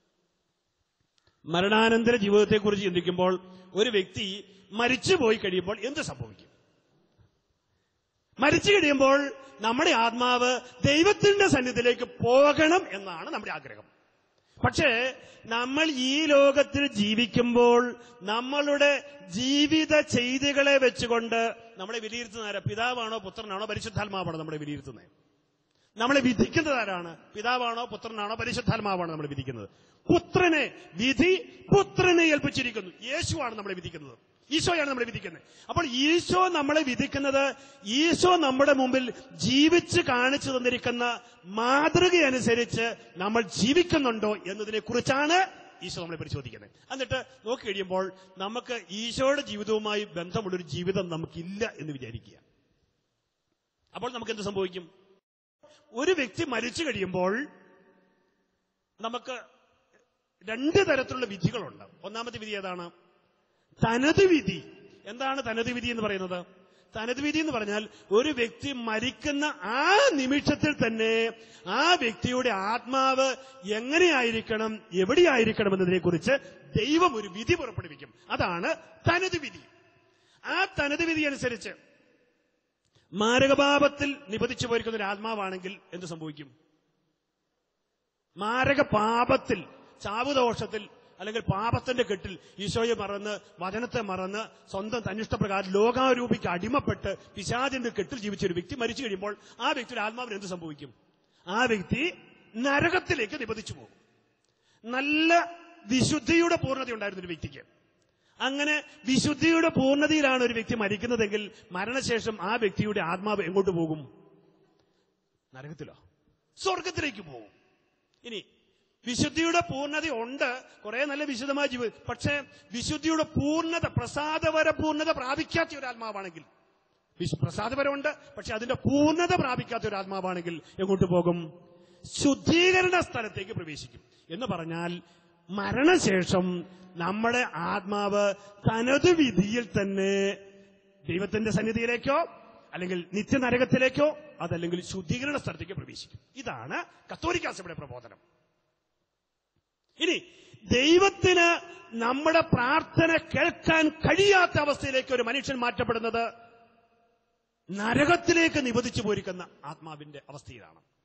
മരണാനന്തര ജീവിതത്തെക്കുറിച്ച് ചിന്തിക്കുമ്പോൾ ഒരു വ്യക്തി മരിച്ചുപോയി കഴിയുമ്പോൾ എന്ത് സംഭവിക്കും മരിച്ചു കഴിയുമ്പോൾ നമ്മുടെ ആത്മാവ് ദൈവത്തിന്റെ സന്നിധിയിലേക്ക് പോകണം എന്നാണ് നമ്മുടെ ആഗ്രഹം പക്ഷേ നമ്മൾ ഈ ലോകത്തിൽ ജീവിക്കുമ്പോൾ നമ്മളുടെ ജീവിത ചെയ്തികളെ വെച്ചുകൊണ്ട് നമ്മളെ വിലയിരുത്തുന്ന ആരാ പിതാവാണോ പുത്രനാണോ പരിശുദ്ധാത്മാവാണോ നമ്മളെ വിലയിരുത്തുന്നത് നമ്മളെ വിധിക്കുന്നത് ആരാണ് പിതാവാണോ പുത്രനാണോ പരിശുദ്ധാത്മാവാണോ നമ്മളെ വിധിക്കുന്നത് പുത്രനെ വിധി പുത്രനെ ഏൽപ്പിച്ചിരിക്കുന്നു യേശുവാണ് നമ്മളെ വിധിക്കുന്നത് ഈശോയാണ് നമ്മളെ വിധിക്കുന്നത് അപ്പോൾ ഈശോ നമ്മളെ വിധിക്കുന്നത് ഈശോ നമ്മുടെ മുമ്പിൽ ജീവിച്ച് കാണിച്ചു തന്നിരിക്കുന്ന മാതൃകയനുസരിച്ച് നമ്മൾ ജീവിക്കുന്നുണ്ടോ എന്നതിനെ കുറിച്ചാണ് ഈശോ നമ്മളെ പരിശോധിക്കുന്നത് എന്നിട്ട് നോക്കി കഴിയുമ്പോൾ നമുക്ക് ഈശോയുടെ ജീവിതവുമായി ബന്ധമുള്ളൊരു ജീവിതം നമുക്കില്ല എന്ന് വിചാരിക്കുക അപ്പോൾ നമുക്ക് എന്ത് സംഭവിക്കും ഒരു വ്യക്തി മരിച്ചു കഴിയുമ്പോൾ നമുക്ക് രണ്ട് തരത്തിലുള്ള വിധികളുണ്ട് ഒന്നാമത്തെ വിധി ഏതാണ് തനത് വിധി എന്താണ് തനത് വിധി എന്ന് പറയുന്നത് തനത് വിധി എന്ന് പറഞ്ഞാൽ ഒരു വ്യക്തി മരിക്കുന്ന ആ നിമിഷത്തിൽ തന്നെ ആ വ്യക്തിയുടെ ആത്മാവ് എങ്ങനെയായിരിക്കണം എവിടെയായിരിക്കണം എന്നതിനെ കുറിച്ച് ദൈവം ഒരു വിധി പുറപ്പെടുവിക്കും അതാണ് തനത് വിധി ആ തനത് വിധി അനുസരിച്ച് മാരകപാപത്തിൽ നിബദിച്ചു പോയിരിക്കുന്ന ഒരു ആത്മാവാണെങ്കിൽ എന്ത് സംഭവിക്കും മാരക പാപത്തിൽ ചാവുദോഷത്തിൽ അല്ലെങ്കിൽ പാപത്തിന്റെ കെട്ടിൽ ഈശോയെ മറന്ന് വചനത്തെ മറന്ന് സ്വന്തം തന്നിഷ്ടപ്രകാരം ലോകാരൂപിക്ക് അടിമപ്പെട്ട് പിശാചിന്റെ കെട്ടിൽ ജീവിച്ച ഒരു വ്യക്തി മരിച്ചു കഴിയുമ്പോൾ ആ വ്യക്തിയുടെ ആത്മാവിന് എന്ത് സംഭവിക്കും ആ വ്യക്തി നരകത്തിലേക്ക് നിബദിച്ചു പോകും നല്ല വിശുദ്ധിയുടെ പൂർണ്ണത ഉണ്ടായിരുന്ന ഒരു വ്യക്തിക്ക് അങ്ങനെ വിശുദ്ധിയുടെ പൂർണ്ണതയിലാണ് ഒരു വ്യക്തി മരിക്കുന്നതെങ്കിൽ മരണശേഷം ആ വ്യക്തിയുടെ ആത്മാവ് എങ്ങോട്ട് പോകും നരകത്തിലോ സ്വർഗത്തിലേക്ക് പോകും ഇനി വിശുദ്ധിയുടെ പൂർണ്ണത ഉണ്ട് കുറെ നല്ല വിശുദ്ധമായ ജീവിതം പക്ഷേ വിശുദ്ധിയുടെ പൂർണ്ണത പ്രസാദപര പൂർണ്ണത പ്രാപിക്കാത്ത ഒരു ആത്മാവാണെങ്കിൽ വിശ്- പ്രസാദപരമുണ്ട് പക്ഷെ അതിന്റെ പൂർണ്ണത പ്രാപിക്കാത്ത ഒരു ആത്മാവാണെങ്കിൽ എങ്ങോട്ട് പോകും ശുദ്ധീകരണ സ്ഥലത്തേക്ക് പ്രവേശിക്കും എന്ന് പറഞ്ഞാൽ മരണശേഷം നമ്മുടെ ആത്മാവ് തനത് വിധിയിൽ തന്നെ ദൈവത്തിന്റെ സന്നിധിയിലേക്കോ അല്ലെങ്കിൽ നിത്യനരകത്തിലേക്കോ അതല്ലെങ്കിൽ ശുദ്ധീകരണ സ്ഥലത്തേക്ക് പ്രവേശിക്കും ഇതാണ് കത്തോലിക്ക സഭയുടെ പ്രബോധനം ഇനി ദൈവത്തിന് നമ്മുടെ പ്രാർത്ഥന കേൾക്കാൻ കഴിയാത്ത അവസ്ഥയിലേക്ക് ഒരു മനുഷ്യൻ മാറ്റപ്പെടുന്നത് നരകത്തിലേക്ക് നിബദിച്ചു പോയിരിക്കുന്ന ആത്മാവിന്റെ അവസ്ഥയിലാണ്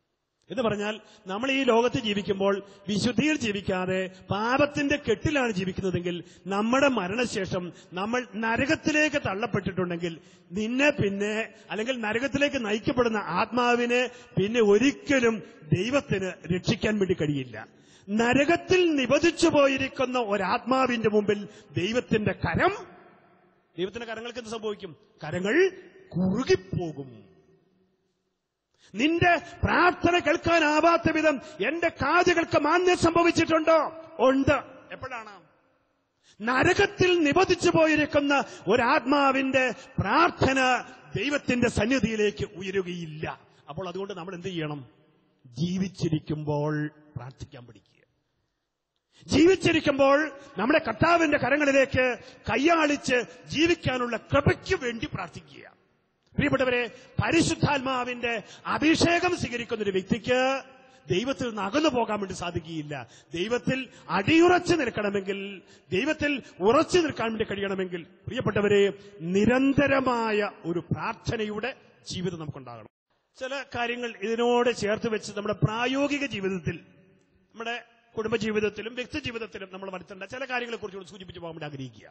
എന്ന് പറഞ്ഞാൽ നമ്മൾ ഈ ലോകത്ത് ജീവിക്കുമ്പോൾ വിശുദ്ധിയിൽ ജീവിക്കാതെ പാപത്തിന്റെ കെട്ടിലാണ് ജീവിക്കുന്നതെങ്കിൽ നമ്മുടെ മരണശേഷം നമ്മൾ നരകത്തിലേക്ക് തള്ളപ്പെട്ടിട്ടുണ്ടെങ്കിൽ നിന്നെ പിന്നെ അല്ലെങ്കിൽ നരകത്തിലേക്ക് നയിക്കപ്പെടുന്ന ആത്മാവിനെ പിന്നെ ഒരിക്കലും ദൈവത്തിന് രക്ഷിക്കാൻ വേണ്ടി കഴിയില്ല നരകത്തിൽ നിബന്ധിച്ചു പോയിരിക്കുന്ന ഒരാത്മാവിന്റെ മുമ്പിൽ ദൈവത്തിന്റെ കരം ദൈവത്തിന്റെ കരങ്ങൾക്ക് എന്ത് സംഭവിക്കും കരങ്ങൾ കുറുകിപ്പോകും നിന്റെ പ്രാർത്ഥന കേൾക്കാനാവാത്ത വിധം എന്റെ കാതുകൾക്ക് മാന്യം സംഭവിച്ചിട്ടുണ്ടോ ഉണ്ട് എപ്പോഴാണ് നരകത്തിൽ നിബന്ധിച്ചു പോയിരിക്കുന്ന ഒരാത്മാവിന്റെ പ്രാർത്ഥന ദൈവത്തിന്റെ സന്നിധിയിലേക്ക് ഉയരുകയില്ല അപ്പോൾ അതുകൊണ്ട് നമ്മൾ എന്ത് ചെയ്യണം ജീവിച്ചിരിക്കുമ്പോൾ പ്രാർത്ഥിക്കാൻ പഠിക്കുക ജീവിച്ചിരിക്കുമ്പോൾ നമ്മുടെ കർത്താവിന്റെ കരങ്ങളിലേക്ക് കൈയാളിച്ച് ജീവിക്കാനുള്ള കൃപയ്ക്ക് വേണ്ടി പ്രാർത്ഥിക്കുക പ്രിയപ്പെട്ടവരെ പരിശുദ്ധാത്മാവിന്റെ അഭിഷേകം സ്വീകരിക്കുന്ന ഒരു വ്യക്തിക്ക് ദൈവത്തിൽ നിന്ന് അകന്നു പോകാൻ വേണ്ടി സാധിക്കുകയില്ല ദൈവത്തിൽ അടിയുറച്ചു നിൽക്കണമെങ്കിൽ ദൈവത്തിൽ ഉറച്ചു നിൽക്കാൻ വേണ്ടി കഴിയണമെങ്കിൽ പ്രിയപ്പെട്ടവരെ നിരന്തരമായ ഒരു പ്രാർത്ഥനയുടെ ജീവിതം നമുക്കുണ്ടാകണം ചില കാര്യങ്ങൾ ഇതിനോട് ചേർത്ത് വെച്ച് നമ്മുടെ പ്രായോഗിക ജീവിതത്തിൽ നമ്മുടെ കുടുംബജീവിതത്തിലും വ്യക്തി ജീവിതത്തിലും നമ്മൾ വരുത്തേണ്ട ചില കാര്യങ്ങളെ കുറിച്ചുകൂടി സൂചിപ്പിച്ചു പോകാൻ വേണ്ടി ആഗ്രഹിക്കുക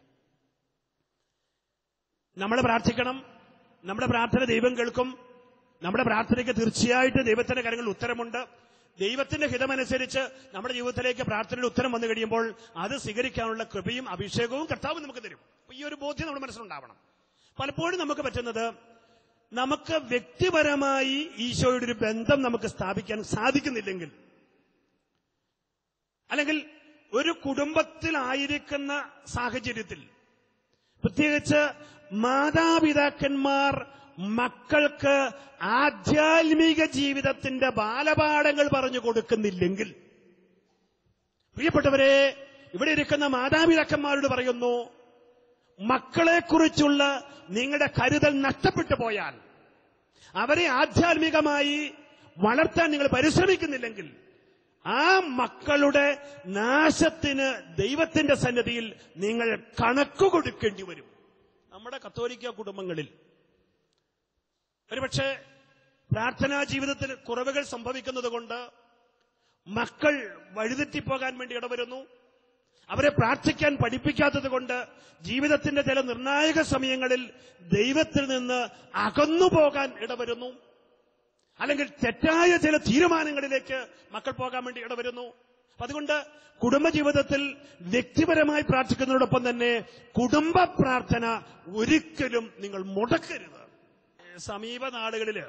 നമ്മൾ പ്രാർത്ഥിക്കണം നമ്മുടെ പ്രാർത്ഥന ദൈവം കേൾക്കും നമ്മുടെ പ്രാർത്ഥനയ്ക്ക് തീർച്ചയായിട്ടും ദൈവത്തിന്റെ കാര്യങ്ങളിൽ ഉത്തരമുണ്ട് ദൈവത്തിന്റെ ഹിതമനുസരിച്ച് നമ്മുടെ ജീവിതത്തിലേക്ക് പ്രാർത്ഥനയുടെ ഉത്തരം വന്നു കഴിയുമ്പോൾ അത് സ്വീകരിക്കാനുള്ള കൃപയും അഭിഷേകവും കർത്താവ് നമുക്ക് തരും അപ്പൊ ഈ ഒരു ബോധ്യം നമ്മുടെ മനസ്സിലുണ്ടാവണം പലപ്പോഴും നമുക്ക് പറ്റുന്നത് നമുക്ക് വ്യക്തിപരമായി ഈശോയുടെ ഒരു ബന്ധം നമുക്ക് സ്ഥാപിക്കാൻ സാധിക്കുന്നില്ലെങ്കിൽ അല്ലെങ്കിൽ ഒരു കുടുംബത്തിലായിരിക്കുന്ന സാഹചര്യത്തിൽ പ്രത്യേകിച്ച് മാതാപിതാക്കന്മാർ മക്കൾക്ക് ആധ്യാത്മിക ജീവിതത്തിന്റെ ബാലപാഠങ്ങൾ പറഞ്ഞു കൊടുക്കുന്നില്ലെങ്കിൽ പ്രിയപ്പെട്ടവരെ ഇവിടെ ഇരിക്കുന്ന മാതാപിതാക്കന്മാരോട് പറയുന്നു മക്കളെക്കുറിച്ചുള്ള നിങ്ങളുടെ കരുതൽ നഷ്ടപ്പെട്ടു പോയാൽ അവരെ ആധ്യാത്മികമായി വളർത്താൻ നിങ്ങൾ പരിശ്രമിക്കുന്നില്ലെങ്കിൽ ആ മക്കളുടെ നാശത്തിന് ദൈവത്തിന്റെ സന്നിധിയിൽ നിങ്ങൾ കണക്ക് കൊടുക്കേണ്ടി വരും നമ്മുടെ കത്തോലിക്ക കുടുംബങ്ങളിൽ ഒരുപക്ഷെ പ്രാർത്ഥനാ ജീവിതത്തിൽ കുറവുകൾ സംഭവിക്കുന്നത് കൊണ്ട് മക്കൾ വഴിതെറ്റിപ്പോകാൻ വേണ്ടി ഇടവരുന്നു അവരെ പ്രാർത്ഥിക്കാൻ പഠിപ്പിക്കാത്തത് കൊണ്ട് ജീവിതത്തിന്റെ ചില നിർണായക സമയങ്ങളിൽ ദൈവത്തിൽ നിന്ന് അകന്നു പോകാൻ ഇടവരുന്നു അല്ലെങ്കിൽ തെറ്റായ ചില തീരുമാനങ്ങളിലേക്ക് മക്കൾ പോകാൻ വേണ്ടി ഇടവരുന്നു അപ്പൊ അതുകൊണ്ട് കുടുംബജീവിതത്തിൽ വ്യക്തിപരമായി പ്രാർത്ഥിക്കുന്നതോടൊപ്പം തന്നെ കുടുംബ പ്രാർത്ഥന ഒരിക്കലും നിങ്ങൾ മുടക്കരുത് സമീപ നാടുകളില്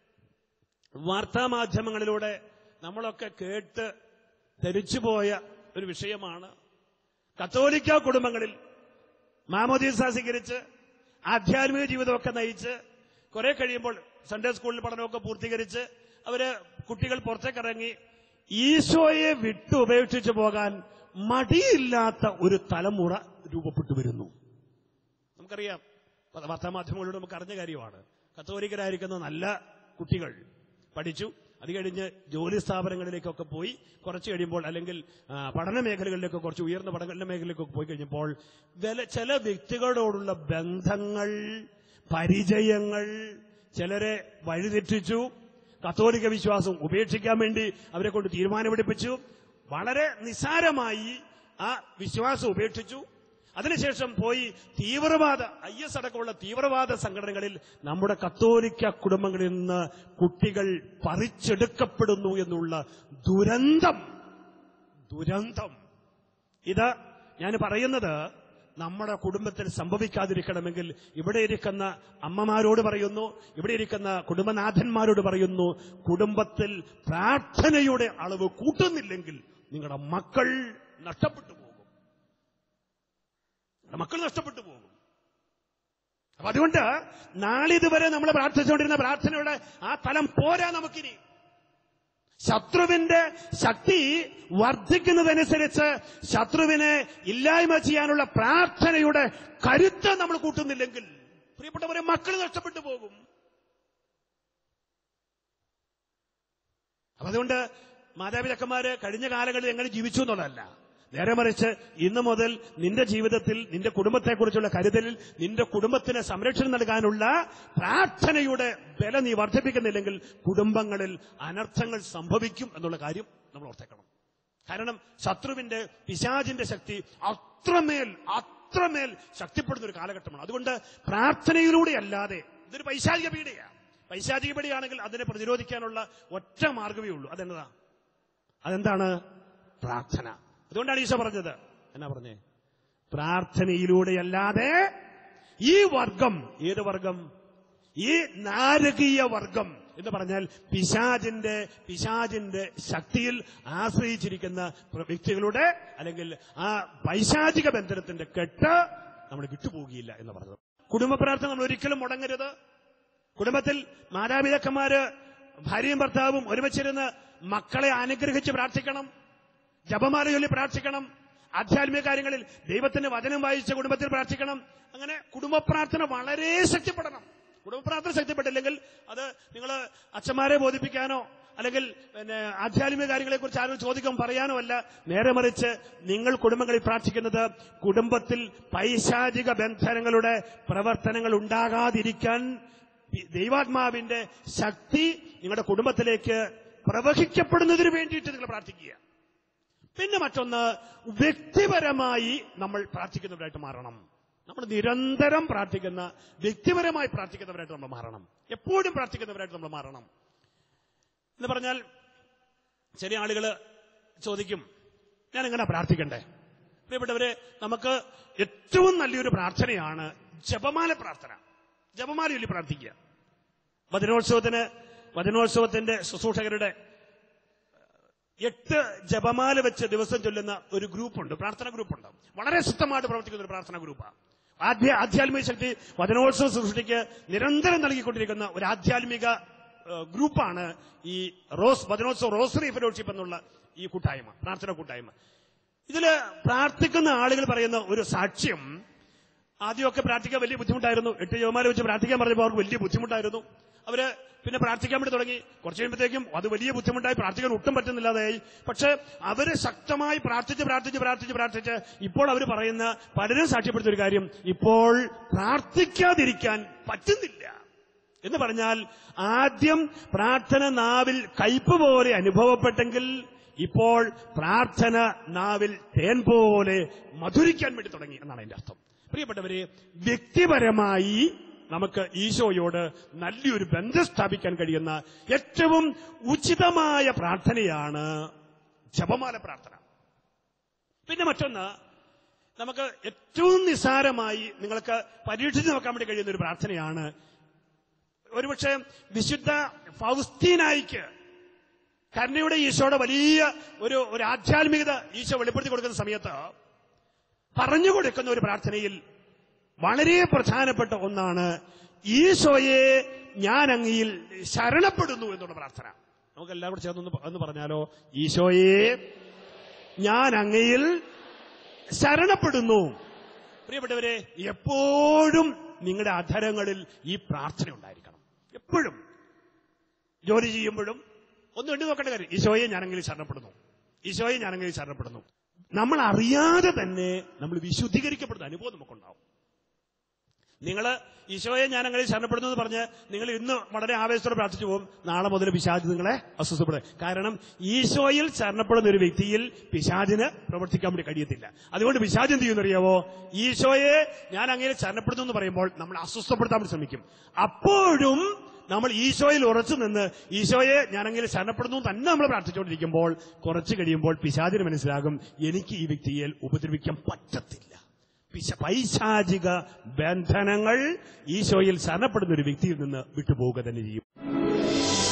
വാർത്താമാധ്യമങ്ങളിലൂടെ നമ്മളൊക്കെ കേട്ട് ധരിച്ചുപോയ ഒരു വിഷയമാണ് കത്തോലിക്ക കുടുംബങ്ങളിൽ മാമോദീസ സ്വീകരിച്ച് ആധ്യാത്മിക ജീവിതമൊക്കെ നയിച്ച് കുറെ കഴിയുമ്പോൾ സൺഡേ സ്കൂളിൽ പഠനമൊക്കെ പൂർത്തീകരിച്ച് അവര് കുട്ടികൾ പുറത്തേക്കിറങ്ങി ഈശോയെ വിട്ടു ഉപേക്ഷിച്ചു പോകാൻ മടിയില്ലാത്ത ഒരു തലമുറ രൂപപ്പെട്ടു വരുന്നു നമുക്കറിയാം പ- വാർത്താമാധ്യമങ്ങളിലൂടെ നമുക്ക് അറിഞ്ഞ കാര്യമാണ് കത്തോലിക്കരായിരിക്കുന്ന നല്ല കുട്ടികൾ പഠിച്ചു അത് കഴിഞ്ഞ് ജോലി സ്ഥാപനങ്ങളിലേക്കൊക്കെ പോയി കുറച്ച് കഴിയുമ്പോൾ അല്ലെങ്കിൽ ആ, പഠന മേഖലകളിലേക്ക് കുറച്ച് ഉയർന്ന പഠന മേഖലയിലേക്കൊക്കെ പോയി കഴിഞ്ഞപ്പോൾ വില ചില വ്യക്തികളോടുള്ള ബന്ധങ്ങൾ പരിചയങ്ങൾ ചിലരെ വഴിതെറ്റിച്ചു കത്തോലിക്ക വിശ്വാസം ഉപേക്ഷിക്കാൻ വേണ്ടി അവരെ കൊണ്ട് തീരുമാനമെടുപ്പിച്ചു വളരെ നിസാരമായി ആ വിശ്വാസം ഉപേക്ഷിച്ചു അതിനുശേഷം പോയി തീവ്രവാദ ഐ എസ് അടക്കമുള്ള തീവ്രവാദ സംഘടനകളിൽ നമ്മുടെ കത്തോലിക്ക കുടുംബങ്ങളിൽ നിന്ന് കുട്ടികൾ പറിച്ചെടുക്കപ്പെടുന്നു എന്നുള്ള ദുരന്തം ദുരന്തം ഇത് ഞാൻ പറയുന്നത് നമ്മുടെ കുടുംബത്തിൽ സംഭവിക്കാതിരിക്കണമെങ്കിൽ ഇവിടെ ഇരിക്കുന്ന അമ്മമാരോട് പറയുന്നു ഇവിടെ ഇരിക്കുന്ന കുടുംബനാഥന്മാരോട് പറയുന്നു കുടുംബത്തിൽ പ്രാർത്ഥനയുടെ അളവ് കൂട്ടുന്നില്ലെങ്കിൽ നിങ്ങളുടെ മക്കൾ നഷ്ടപ്പെട്ടു പോകും നിങ്ങളുടെ മക്കൾ നഷ്ടപ്പെട്ടു പോകും അപ്പൊ അതുകൊണ്ട് നാളിതുവരെ നമ്മൾ പ്രാർത്ഥിച്ചുകൊണ്ടിരുന്ന പ്രാർത്ഥനയുടെ ആ തലം പോരാ നമുക്കിനി ശത്രുവിന്റെ ശക്തി വർദ്ധിക്കുന്നതനുസരിച്ച് ശത്രുവിനെ ഇല്ലായ്മ ചെയ്യാനുള്ള പ്രാർത്ഥനയുടെ കരുത്ത് നമ്മൾ കൂട്ടുന്നില്ലെങ്കിൽ പ്രിയപ്പെട്ടവരെ മക്കൾ നഷ്ടപ്പെട്ടു പോകും അപ്പൊ അതുകൊണ്ട് മാതാപിതാക്കന്മാര് കഴിഞ്ഞ കാലങ്ങളിൽ എങ്ങനെ ജീവിച്ചു എന്നുള്ളതല്ല നേരെ മറിച്ച് ഇന്നു മുതൽ നിന്റെ ജീവിതത്തിൽ നിന്റെ കുടുംബത്തെക്കുറിച്ചുള്ള കരുതലിൽ നിന്റെ കുടുംബത്തിന് സംരക്ഷണം നൽകാനുള്ള പ്രാർത്ഥനയുടെ ബല നീ വർദ്ധിപ്പിക്കുന്നില്ലെങ്കിൽ കുടുംബങ്ങളിൽ അനർത്ഥങ്ങൾ സംഭവിക്കും എന്നുള്ള കാര്യം നമ്മൾ ഓർത്തേക്കണം കാരണം ശത്രുവിന്റെ പിശാചിന്റെ ശക്തി അത്രമേൽ അത്രമേൽ ശക്തിപ്പെടുന്ന ഒരു കാലഘട്ടമാണ് അതുകൊണ്ട് പ്രാർത്ഥനയിലൂടെ അല്ലാതെ ഇതൊരു പൈശാചിക പീഡയാണ് പൈശാചിക പീഡയാണെങ്കിൽ അതിനെ പ്രതിരോധിക്കാനുള്ള ഒറ്റ മാർഗമേ ഉള്ളൂ അതെന്നതാ അതെന്താണ് പ്രാർത്ഥന അതുകൊണ്ടാണ് ഈശോ പറഞ്ഞത് എന്നാ പറഞ്ഞേ പ്രാർത്ഥനയിലൂടെയല്ലാതെ ഈ വർഗം ഏത് വർഗം ഈ നാരകീയ വർഗം എന്ന് പറഞ്ഞാൽ പിശാചിന്റെ പിശാചിന്റെ ശക്തിയിൽ ആശ്രയിച്ചിരിക്കുന്ന പ്ര- വ്യക്തികളുടെ അല്ലെങ്കിൽ ആ പൈശാചിക ബന്ധനത്തിന്റെ കെട്ട് നമ്മൾ വിട്ടുപോകുകയില്ല എന്ന് പറഞ്ഞത് കുടുംബ പ്രാർത്ഥന നമ്മൾ ഒരിക്കലും മുടങ്ങരുത് കുടുംബത്തിൽ മാതാപിതാക്കന്മാര് ഭാര്യയും ഭർത്താവും ഒരുമിച്ചിരുന്ന് മക്കളെ അനുഗ്രഹിച്ച് പ്രാർത്ഥിക്കണം ജപമാല ചൊല്ലി പ്രാർത്ഥിക്കണം ആധ്യാത്മിക കാര്യങ്ങളിൽ ദൈവത്തിന്റെ വചനം വായിച്ച കുടുംബത്തിൽ പ്രാർത്ഥിക്കണം അങ്ങനെ കുടുംബ പ്രാർത്ഥന വളരെ ശക്തിപ്പെടണം കുടുംബ പ്രാർത്ഥന ശക്തിപ്പെട്ടില്ലെങ്കിൽ അത് നിങ്ങൾ അച്ഛന്മാരെ ബോധിപ്പിക്കാനോ അല്ലെങ്കിൽ പിന്നെ ആധ്യാത്മിക കാര്യങ്ങളെക്കുറിച്ച് ആരും ചോദിക്കാൻ പറയാനോ അല്ല നേരെ മറിച്ച് നിങ്ങൾ കുടുംബങ്ങളിൽ പ്രാർത്ഥിക്കുന്നത് കുടുംബത്തിൽ പൈശാചിക ബന്ധനങ്ങളുടെ പ്രവർത്തനങ്ങൾ ഉണ്ടാകാതിരിക്കാൻ ദൈവാത്മാവിന്റെ ശക്തി നിങ്ങളുടെ കുടുംബത്തിലേക്ക് പ്രവഹിക്കപ്പെടുന്നതിന് വേണ്ടിയിട്ട് നിങ്ങൾ പ്രാർത്ഥിക്കുക പിന്നെ മറ്റൊന്ന് വ്യക്തിപരമായി നമ്മൾ പ്രാർത്ഥിക്കുന്നവരായിട്ട് മാറണം നമ്മൾ നിരന്തരം പ്രാർത്ഥിക്കുന്ന വ്യക്തിപരമായി പ്രാർത്ഥിക്കുന്നവരായിട്ട് നമ്മൾ മാറണം എപ്പോഴും പ്രാർത്ഥിക്കുന്നവരായിട്ട് നമ്മൾ മാറണം എന്ന് പറഞ്ഞാൽ ചില ആളുകൾ ചോദിക്കും ഞാൻ എങ്ങനെ പ്രാർത്ഥിക്കണ്ടേ പ്രിയപ്പെട്ടവരെ നമുക്ക് ഏറ്റവും നല്ലൊരു പ്രാർത്ഥനയാണ് ജപമാല പ്രാർത്ഥന ജപമാല ചൊല്ലി പ്രാർത്ഥിക്കുക വചനോത്സവത്തിന് വചനോത്സവത്തിന്റെ ശുശ്രൂഷകരുടെ എട്ട് ജപമാല വെച്ച് ദിവസം ചൊല്ലുന്ന ഒരു ഗ്രൂപ്പുണ്ട് പ്രാർത്ഥന ഗ്രൂപ്പുണ്ട് വളരെ ശക്തമായിട്ട് പ്രവർത്തിക്കുന്ന ഒരു പ്രാർത്ഥന ഗ്രൂപ്പാണ് ആധ്യ ആധ്യാത്മിക ശക്തി വചനോത്സവ സൃഷ്ടിക്ക് നിരന്തരം നൽകിക്കൊണ്ടിരിക്കുന്ന ഒരു ആധ്യാത്മിക ഏഹ്, ഗ്രൂപ്പാണ് ഈ റോസ് വചനോത്സവ റോസറി ഫെലോഷിപ്പ് എന്നുള്ള ഈ കൂട്ടായ്മ പ്രാർത്ഥന കൂട്ടായ്മ ഇതില് പ്രാർത്ഥിക്കുന്ന ആളുകൾ പറയുന്ന ഒരു സാക്ഷ്യം ആദ്യമൊക്കെ പ്രാർത്ഥിക്കാൻ വലിയ ബുദ്ധിമുട്ടായിരുന്നു എട്ട് യോമാല വെച്ച് പ്രാർത്ഥിക്കാൻ പറഞ്ഞപ്പോൾ അവർക്ക് വലിയ ബുദ്ധിമുട്ടായിരുന്നു അവര് പിന്നെ പ്രാർത്ഥിക്കാൻ വേണ്ടി തുടങ്ങി കുറച്ച് കഴിയുമ്പോഴത്തേക്കും അത് വലിയ ബുദ്ധിമുട്ടായി പ്രാർത്ഥിക്കാൻ ഒട്ടും പറ്റുന്നില്ലാതായി പക്ഷെ അവര് ശക്തമായി പ്രാർത്ഥിച്ച് പ്രാർത്ഥിച്ച് പ്രാർത്ഥിച്ച് പ്രാർത്ഥിച്ച് ഇപ്പോൾ അവർ പറയുന്ന പലരും സാക്ഷ്യപ്പെടുത്തിയ ഒരു കാര്യം ഇപ്പോൾ പ്രാർത്ഥിക്കാതിരിക്കാൻ പറ്റുന്നില്ല എന്ന് പറഞ്ഞാൽ ആദ്യം പ്രാർത്ഥന നാവിൽ കയ്പ് പോലെ അനുഭവപ്പെട്ടെങ്കിൽ ഇപ്പോൾ പ്രാർത്ഥന നാവിൽ തേൻ പോലെ മധുരിക്കാൻ വേണ്ടി തുടങ്ങി എന്നാണ് അതിന്റെ അർത്ഥം പ്രിയപ്പെട്ടവരെ വ്യക്തിപരമായി നമുക്ക് ഈശോയോട് നല്ലൊരു ബന്ധം സ്ഥാപിക്കാൻ കഴിയുന്ന ഏറ്റവും ഉചിതമായ പ്രാർത്ഥനയാണ് ജപമാല പ്രാർത്ഥന പിന്നെ മറ്റൊന്ന് നമുക്ക് ഏറ്റവും നിസ്സാരമായി നിങ്ങൾക്ക് പരീക്ഷിച്ച് നോക്കാൻ വേണ്ടി കഴിയുന്ന ഒരു പ്രാർത്ഥനയാണ് ഒരുപക്ഷെ വിശുദ്ധ ഫൗസ്തീനായിക്ക് കരുണയുടെ ഈശോയുടെ വലിയ ഒരു ഒരു ആധ്യാത്മികത ഈശോ വെളിപ്പെടുത്തി കൊടുക്കുന്ന സമയത്ത് പറഞ്ഞു കൊടുക്കുന്ന ഒരു പ്രാർത്ഥനയിൽ വളരെ പ്രധാനപ്പെട്ട ഒന്നാണ് ഈശോയെ ഞാൻ അങ്ങയിൽ ശരണപ്പെടുന്നു എന്നുള്ള പ്രാർത്ഥന നമുക്ക് എല്ലാവരും ചേർന്ന് എന്ന് പറഞ്ഞാലോ ഈശോയെ ഞാൻ അങ്ങയിൽ ശരണപ്പെടുന്നു പ്രിയപ്പെട്ടവരെ എപ്പോഴും നിങ്ങളുടെ അധരങ്ങളിൽ ഈ പ്രാർത്ഥന ഉണ്ടായിരിക്കണം എപ്പോഴും ജോലി ചെയ്യുമ്പോഴും ഒന്നും എണ്ണി നോക്കേണ്ട കാര്യം ഈശോയെ ഞാനെങ്കിലും ശരണപ്പെടുന്നു ഈശോയെ ഞാനെങ്കിലും ശരണപ്പെടുന്നു നമ്മൾ അറിയാതെ തന്നെ നമ്മൾ വിശുദ്ധീകരിക്കപ്പെടുന്ന അനുഭവം നമുക്കുണ്ടാവും നിങ്ങൾ ഈശോയെ ഞാൻ അങ്ങനെ ശരണപ്പെടുന്നു എന്ന് പറഞ്ഞ് നിങ്ങൾ ഇന്ന് വളരെ ആവേശത്തോടെ പ്രാർത്ഥിച്ചു പോകും നാളെ മുതൽ പിശാജ് നിങ്ങളെ അസ്വസ്ഥപ്പെടും കാരണം ഈശോയിൽ ശരണപ്പെടുന്ന ഒരു വ്യക്തിയിൽ പിശാജിന് പ്രവർത്തിക്കാൻ വേണ്ടി കഴിയത്തില്ല അതുകൊണ്ട് പിശാജ് എന്ത് ചെയ്യുന്ന അറിയാവോ ഈശോയെ ഞാൻ അങ്ങനെ ശരണപ്പെടുന്നു എന്ന് പറയുമ്പോൾ നമ്മൾ അസ്വസ്ഥപ്പെടുത്താൻ വേണ്ടി ശ്രമിക്കും അപ്പോഴും നമ്മൾ ഈശോയിൽ ഉറച്ചു നിന്ന് ഈശോയെ ഞാനെങ്കിൽ ശരണപ്പെടുന്നു എന്ന് തന്നെ നമ്മൾ പ്രാർത്ഥിച്ചുകൊണ്ടിരിക്കുമ്പോൾ കുറച്ച് കഴിയുമ്പോൾ പിശാചിന് മനസ്സിലാകും എനിക്ക് ഈ വ്യക്തിയെ ഉപദ്രവിക്കാൻ പറ്റത്തില്ല പിശ പൈശാചിക ബന്ധനങ്ങൾ ഈശോയിൽ ശരണപ്പെടുന്ന ഒരു വ്യക്തിയിൽ നിന്ന് വിട്ടുപോവുക തന്നെ ചെയ്യും